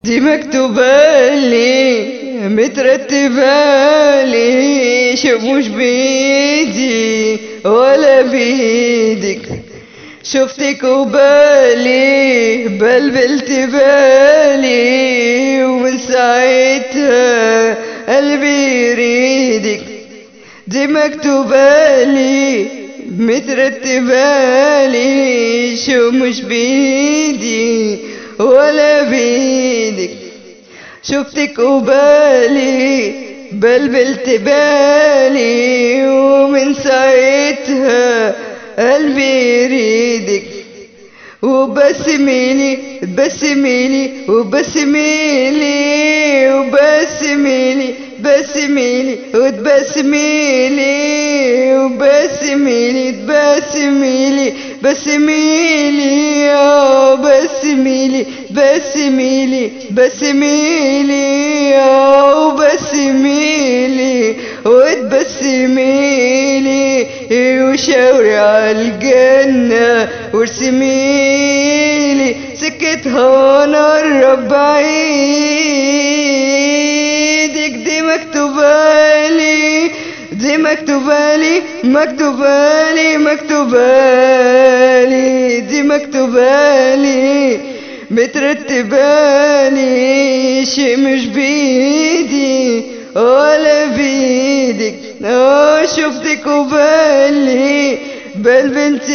دي مكتوبة لي مترتبة لي شوف مش بيدي ولا بيدك شفتك وبالي بلبلت بالي ومن ساعتها قلبي يريدك دي مكتوبة لي مترتبة لي شو مش بيدي ولا بيدك شفتك وبالي بلبلت بالي ومن ساعتها قلبي يريدك وبسميلي بسميلي وبسميلي وبسميلي بسميلي وتبسميلي وبسميلي تبسميلي بسميلي يا بسميلي بسميلي بسميلي يا وبسميلي وتبسميلي وشاوري عالجنة وارسميلي سكتها نقرب بعيدك دي مكتوبة لي دي مكتوبة لي مكتوبة لي مكتوبة لي دي مكتوبة لي مترتبة لي شي مش بيدي ولا بيدك اه شفتك وبالي بل بنت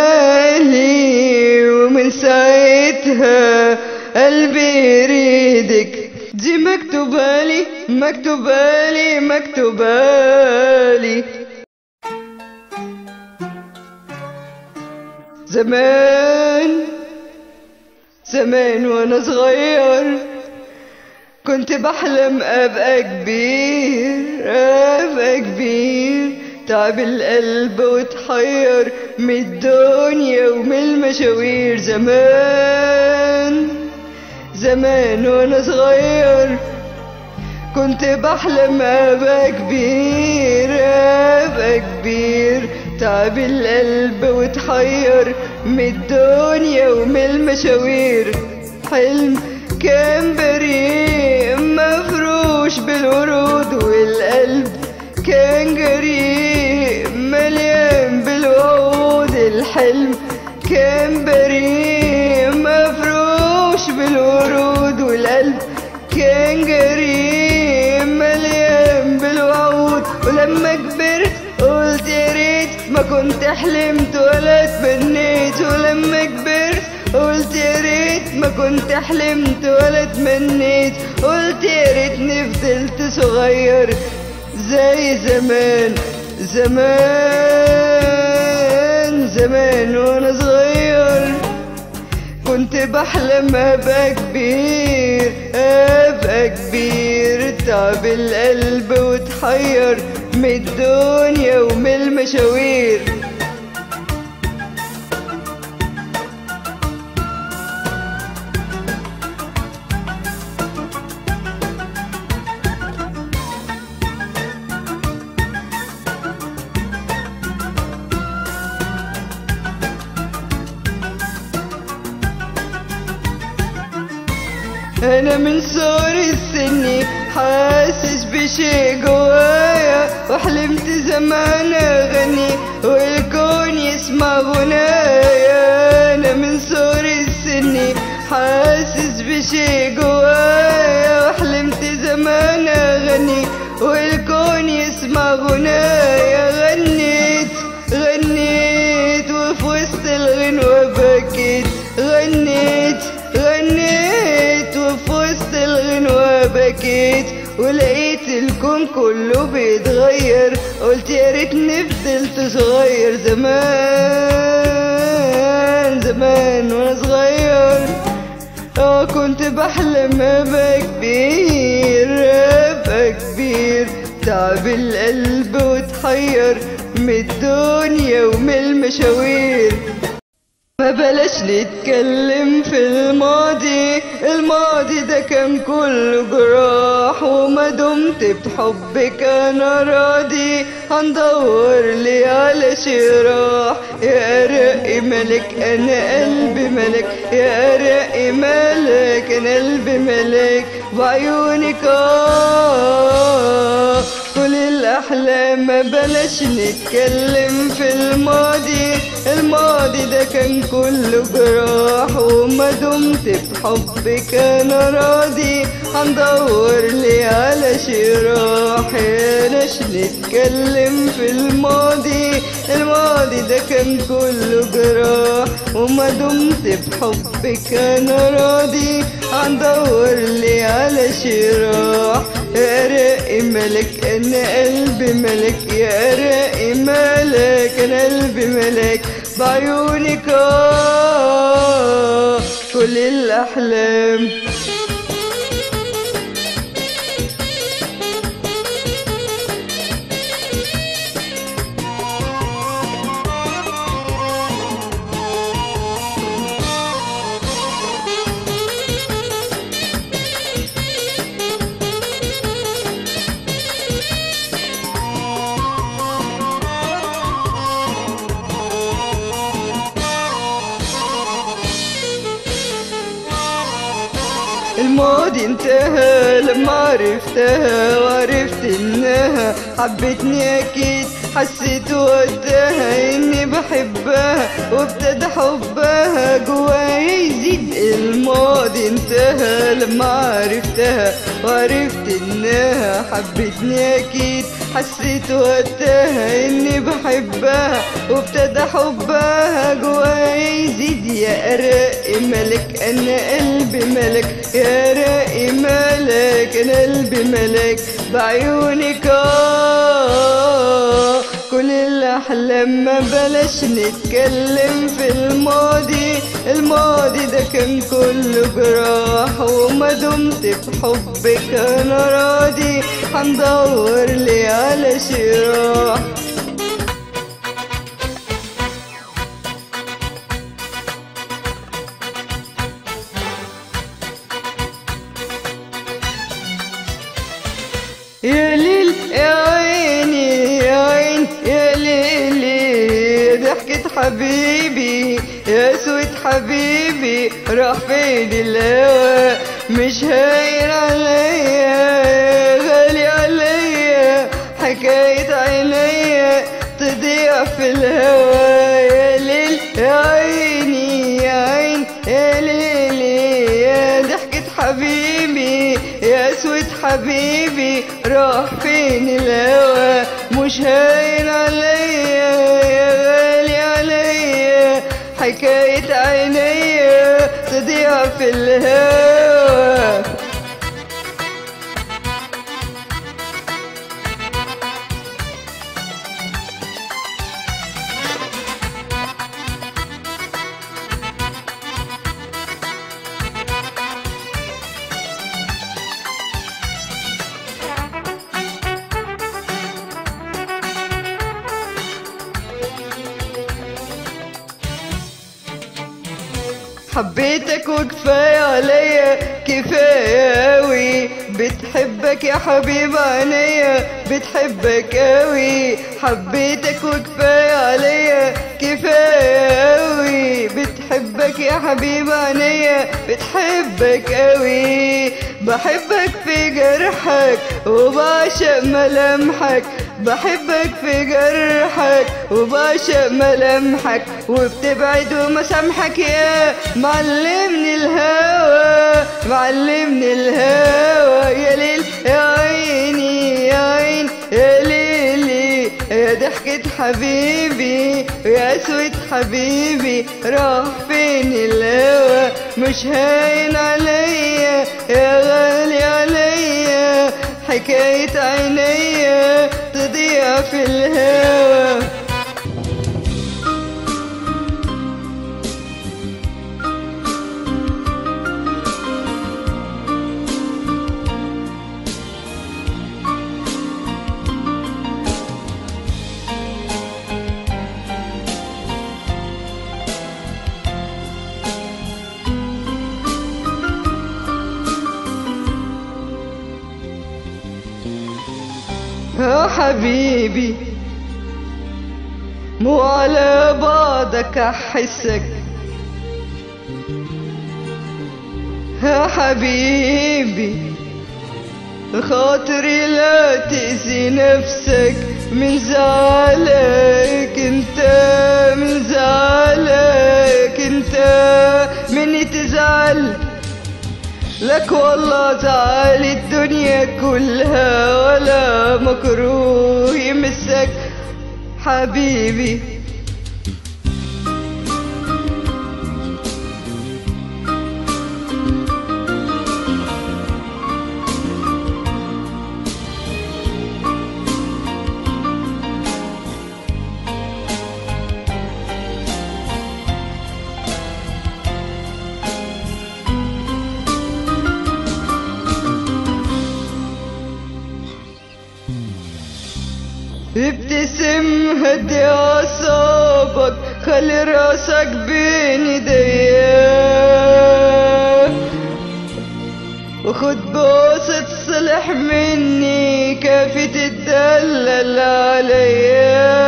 بالي ومن ساعتها قلبي يريدك دي مكتوبة لي مكتوبة لي مكتوبة لي زمان زمان وانا صغير كنت بحلم ابقى كبير ابقى كبير تعب القلب وتحير من الدنيا ومن المشاوير زمان زمان وانا صغير كنت بحلم ابقى كبير ابقى كبير تعب القلب وتحير من الدنيا ومن المشاوير حلم كان بريء مفروش بالورود والقلب كان جريء مليان بالوعود الحلم كان بريء مفروش بالورود والقلب كان جريء مليان بالوعود ولما كبرت قلت يا ريت ما كنت حلمت ولا تمنيت ولما كبرت قلت يا ريت ما كنت حلمت ولا تمنيت قلت يا ريتني فضلت صغير زي زمان زمان زمان وانا صغير كنت بحلم ابقى كبير ابقى كبير تعب القلب وتحير من الدنيا ومن المشاوير انا من صغر السن حاسس بشي جوايا وحلمت زمان اغني والكون يسمع غنايا انا من صغر السن حاسس بشي جوايا وحلمت زمان اغني والكون يسمع غنايا غنيت غنيت وفي وسط الغنوة بكيت غنيت غنيت وفي وسط الغنوة بكيت ولقيت الكون كله بيتغير قلت يا ريتني فضلت صغير زمان زمان وانا صغير اه كنت بحلم ابقى كبير ابقى كبير تعب القلب وتحير من الدنيا ومن المشاوير ما بلاش نتكلم في الماضي الماضي ده كان كله جراح وما دمت بحبك انا راضي هندور لي على شراح يا ارقي ملك انا قلبي ملك يا ارقي ملك انا قلبي ملك بعيونك آه كل الأحلام ما بلاش نتكلم في الماضي الماضي ده كان كله جراح وما دمت بحبك أنا راضي هندور لي على شي راح يالاش نتكلم في الماضي الماضي ده كان كله جراح وما دمت بحبك أنا راضي هندور لي على شي راح يا رقي ملك انا قلبي ملك يا رقي ملك انا قلبي ملك بعيونك آه كل الاحلام الماضي انتهى لما عرفتها وعرفت انها حبتني اكيد حسيت وقتها اني بحبها وابتدى حبها جوايا يزيد الماضي انتهى لما عرفتها وعرفت انها حبتني اكيد حسيت وقتها اني بحبها وابتدى حبها جوايا يزيد يا ارقي ملك انا قلبي ملك يا راقي ملك انا قلبي ملك بعيونك آه كل الاحلام ما بلاش نتكلم في الماضي الماضي ده كان كله جراح وما دمت بحبك انا راضي هندور لي على شي راح يا ليل يا عيني يا عين يا ليلي ضحكة حبيبي يا سود حبيبي راح فين الهوى مش هاين عليا غالي عليا حكاية عينيا تضيع في الهوى يا ليل يا عيني يا عين يا ليلي يا ضحكة حبيبي يا اسود حبيبي راح فين الهوى مش هاين عليا يا غالي عليا حكاية عينيا تضيع في الهوى حبيتك وكفاية عليا كفاية أوي بتحبك يا حبيب عينيا بتحبك أوي حبيتك وكفاية عليا كفاية أوي بتحبك يا حبيب عينيا بتحبك أوي بحبك في جرحك وبعشق ملامحك بحبك في جرحك وبعشق ملامحك وبتبعد ومسامحك يا معلمني الهوى معلمني الهوى يا ليل يا عيني يا عين يا ليلي يا ضحكة حبيبي يا اسود حبيبي راح فين الهوى مش هاين عليا يا غالي عليا حكاية عينيا تضيع في الهوى يا حبيبي مو على بعضك احسك يا حبيبي خاطري لا تأذي نفسك من زعلك انت من زعلك انت مني تزعل لك والله زعل الدنيا كلها ولا مكروه يمسك حبيبي ابتسم هدي اعصابك خلي راسك بين ايديا وخد بوسة صلح مني كافي تتدلل عليا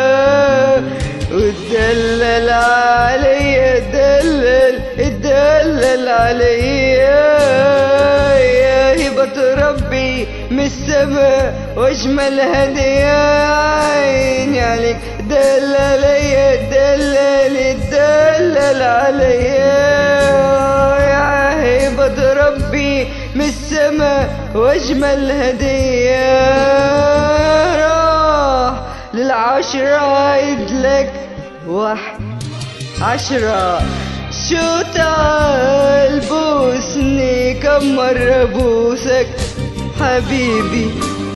وتدلل عليا دلل اتدلل عليا يا هبة ربي من السماء واجمل هدية عيني عليك دلل يا دلل دلل عليا يا هبة ربي من السماء واجمل هدية راح للعشرة عيد لك واحد عشرة شو تعال بوسني كم مرة بوسك حبيبي